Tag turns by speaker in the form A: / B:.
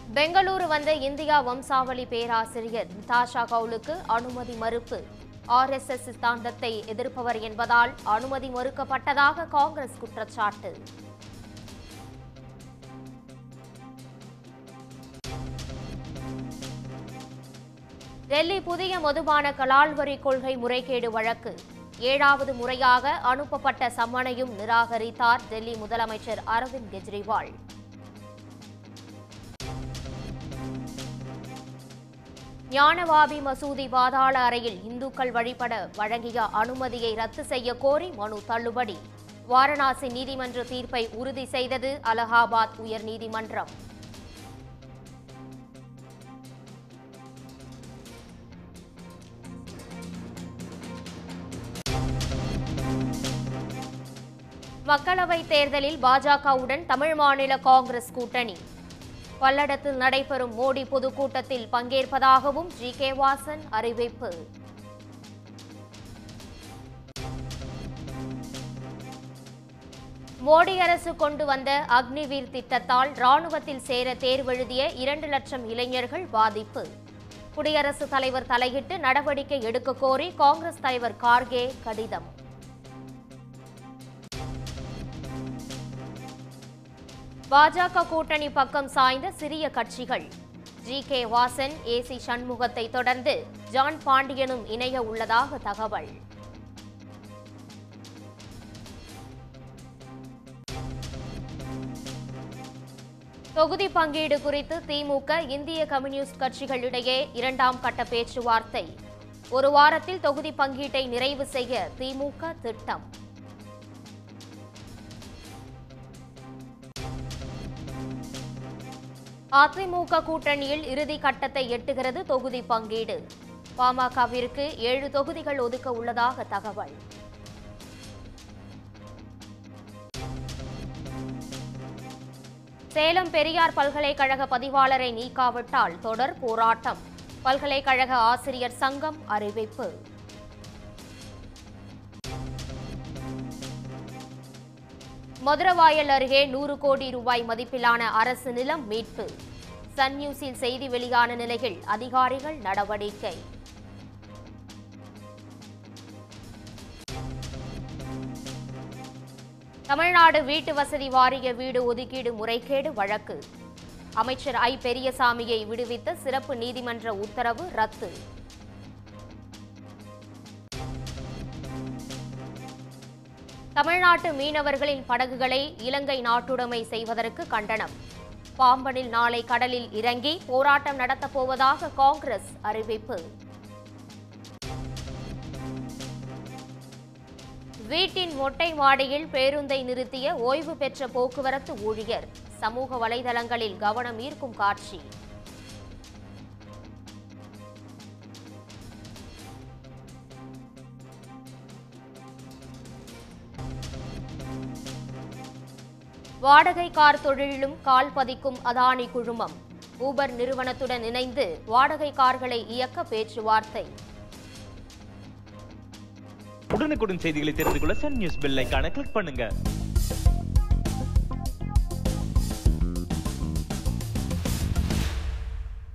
A: பெங்களூரு வந்த இந்தியா வம்சாவளி பேராசிரியர் நிதாஷா கவுலுக்கு அனுமதி மறுப்பு ஆர்எஸ்எஸ் சித்தாந்தத்தை எதிர்ப்பவர் என்பதால் அனுமதி மறுக்கப்பட்டதாக காங்கிரஸ் குற்றச்சாட்டு டெல்லி புதிய மதுபான கலால்வரி கொள்கை முறைகேடு வழக்கு ஏழாவது முறையாக அனுப்பப்பட்ட சம்மனையும் நிராகரித்தார் டெல்லி முதலமைச்சர் அரவிந்த் கெஜ்ரிவால் ஞானவாபி மசூதி பாதாள அறையில் இந்துக்கள் வழிபட வழங்கிய அனுமதியை ரத்து செய்ய கோரி மனு தள்ளுபடி வாரணாசி நீதிமன்ற தீர்ப்பை உறுதி செய்தது அலகாபாத் உயர்நீதிமன்றம் மக்களவைத் தேர்தலில் பாஜகவுடன் தமிழ் மாநில காங்கிரஸ் கூட்டணி பல்லடத்தில் நடைபெறும் மோடி பொதுக்கூட்டத்தில் பங்கேற்பதாகவும் ஜி கே வாசன் அறிவிப்பு மோடி அரசு கொண்டு வந்த அக்னிவீர் திட்டத்தால் ராணுவத்தில் சேர தேர்வெழுதிய இரண்டு லட்சம் இளைஞர்கள் பாதிப்பு குடியரசுத் தலைவர் தலையிட்டு நடவடிக்கை எடுக்க கோரி காங்கிரஸ் தலைவர் கார்கே கடிதம் பாஜக கூட்டணி பக்கம் சாய்ந்த சிறிய கட்சிகள் G K Vasan A C சண்முகத்தை தொடர்ந்து ஜான் பாண்டியனும் இணைய உள்ளதாக தகவல் தொகுதி பங்கீடு குறித்து திமுக இந்திய கம்யூனிஸ்ட் கட்சிகளிடையே இரண்டாம் கட்ட பேச்சுவார்த்தை ஒரு வாரத்தில் தொகுதி பங்கீட்டை நிறைவு செய்ய திமுக திட்டம் அதிமுக கூட்டணியில் இறுதி கட்டத்தை எட்டுகிறது தொகுதி பங்கீடு பாமகவிற்கு ஏழு தொகுதிகள் ஒதுக்க உள்ளதாக தகவல் சேலம் பெரியார் பல்கலைக்கழக பதிவாளரை நீக்காவிட்டால் தொடர் போராட்டம் பல்கலைக்கழக ஆசிரியர் சங்கம் அறிவிப்பு மதுரவாயல் அருகே நூறு கோடி ரூபாய் மதிப்பிலான அரசு நிலம் மீட்பு சன் நியூஸில் செய்தி வெளியான நிலையில் அதிகாரிகள் நடவடிக்கை தமிழ்நாடு வீட்டு வசதி வாரிய வீடு ஒதுக்கீடு முறைகேடு வழக்கு அமைச்சர் ஐ பெரியசாமியை விடுவித்த சிறப்பு நீதிமன்ற உத்தரவு ரத்து தமிழ்நாட்டு மீனவர்களின் படகுகளை இலங்கை நாட்டுடைமை செய்வதற்கு கண்டனம் பாம்பனில் நாளை கடலில் இறங்கி போராட்டம் நடத்தப் போவதாக காங்கிரஸ் அறிவிப்பு வீட்டின் மொட்டை மாடியில் பேருந்தை நிறுத்திய ஓய்வு பெற்ற போக்குவரத்து ஊழியர் சமூக வலைதளங்களில் கவனம் ஈர்க்கும் காட்சி வாடகை கார் தொழிலிலும் கால் பதிக்கும் அதானி குழுமம் ஊபர் நிறுவனத்துடன் இணைந்து வாடகை கார்களை இயக்க பேச்சுவார்த்தை
B: உடனுக்குடன் செய்திகளை தெரிந்து கொள்ள சன் நியூஸ் பெல் ஐகானை கிளிக் பண்ணுங்க